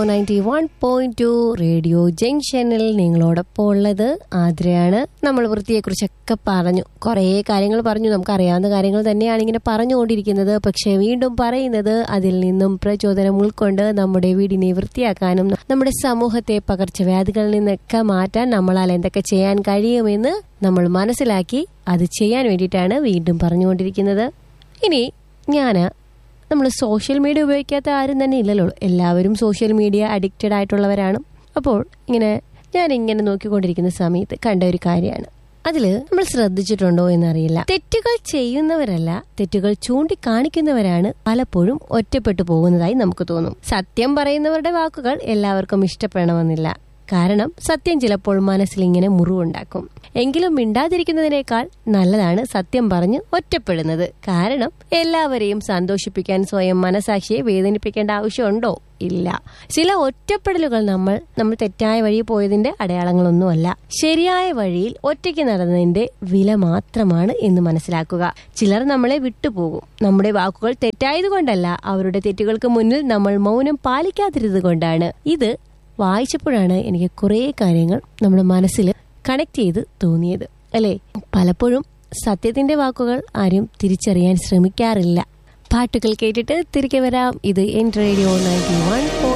ninety one point two radio ജംഗ്ഷനിൽ നിങ്ങളോടൊപ്പം ഉള്ളത് ആദ്രയാണ് നമ്മൾ വൃത്തിയെക്കുറിച്ചൊക്കെ പറഞ്ഞു കുറേ കാര്യങ്ങൾ പറഞ്ഞു നമുക്ക് അറിയാവുന്ന കാര്യങ്ങൾ തന്നെയാണ് ഇങ്ങനെ പറഞ്ഞുകൊണ്ടിരിക്കുന്നത് പക്ഷെ വീണ്ടും പറയുന്നത് അതിൽ നിന്നും പ്രചോദനം ഉൾക്കൊണ്ട് നമ്മുടെ വീടിനെ വൃത്തിയാക്കാനും നമ്മുടെ സമൂഹത്തെ പകർച്ചവ്യാധികളിൽ നിന്നൊക്കെ മാറ്റാൻ നമ്മളാൽ എന്തൊക്കെ ചെയ്യാൻ കഴിയുമെന്ന് നമ്മൾ മനസ്സിലാക്കി അത് ചെയ്യാൻ വേണ്ടിയിട്ടാണ് വീണ്ടും പറഞ്ഞുകൊണ്ടിരിക്കുന്നത് ഇനി ഞാന് നമ്മൾ സോഷ്യൽ മീഡിയ ഉപയോഗിക്കാത്ത ആരും തന്നെ ഇല്ലല്ലോ എല്ലാവരും സോഷ്യൽ മീഡിയ അഡിക്റ്റഡ് ആയിട്ടുള്ളവരാണ് അപ്പോൾ ഇങ്ങനെ ഞാൻ ഇങ്ങനെ നോക്കിക്കൊണ്ടിരിക്കുന്ന സമയത്ത് കണ്ട ഒരു കാര്യമാണ് അതിൽ നമ്മൾ ശ്രദ്ധിച്ചിട്ടുണ്ടോ എന്നറിയില്ല തെറ്റുകൾ ചെയ്യുന്നവരല്ല തെറ്റുകൾ ചൂണ്ടിക്കാണിക്കുന്നവരാണ് പലപ്പോഴും ഒറ്റപ്പെട്ടു പോകുന്നതായി നമുക്ക് തോന്നും സത്യം പറയുന്നവരുടെ വാക്കുകൾ എല്ലാവർക്കും ഇഷ്ടപ്പെടണമെന്നില്ല കാരണം സത്യം ചിലപ്പോൾ മനസ്സിൽ ഇങ്ങനെ മുറിവുണ്ടാക്കും എങ്കിലും മിണ്ടാതിരിക്കുന്നതിനേക്കാൾ നല്ലതാണ് സത്യം പറഞ്ഞ് ഒറ്റപ്പെടുന്നത് കാരണം എല്ലാവരെയും സന്തോഷിപ്പിക്കാൻ സ്വയം മനസാക്ഷിയെ വേദനിപ്പിക്കേണ്ട ആവശ്യമുണ്ടോ ഇല്ല ചില ഒറ്റപ്പെടലുകൾ നമ്മൾ നമ്മൾ തെറ്റായ വഴി പോയതിന്റെ അടയാളങ്ങളൊന്നുമല്ല ശരിയായ വഴിയിൽ ഒറ്റയ്ക്ക് നടന്നതിന്റെ വില മാത്രമാണ് എന്ന് മനസ്സിലാക്കുക ചിലർ നമ്മളെ വിട്ടുപോകും നമ്മുടെ വാക്കുകൾ തെറ്റായതുകൊണ്ടല്ല അവരുടെ തെറ്റുകൾക്ക് മുന്നിൽ നമ്മൾ മൗനം പാലിക്കാതിരുന്നത് കൊണ്ടാണ് ഇത് വായിച്ചപ്പോഴാണ് എനിക്ക് കുറേ കാര്യങ്ങൾ നമ്മുടെ മനസ്സിൽ കണക്ട് ചെയ്ത് തോന്നിയത് അല്ലേ പലപ്പോഴും സത്യത്തിന്റെ വാക്കുകൾ ആരും തിരിച്ചറിയാൻ ശ്രമിക്കാറില്ല പാട്ടുകൾ കേട്ടിട്ട് തിരികെ വരാം ഇത് എൻ റേഡിയോ നയൻറ്റി വൺ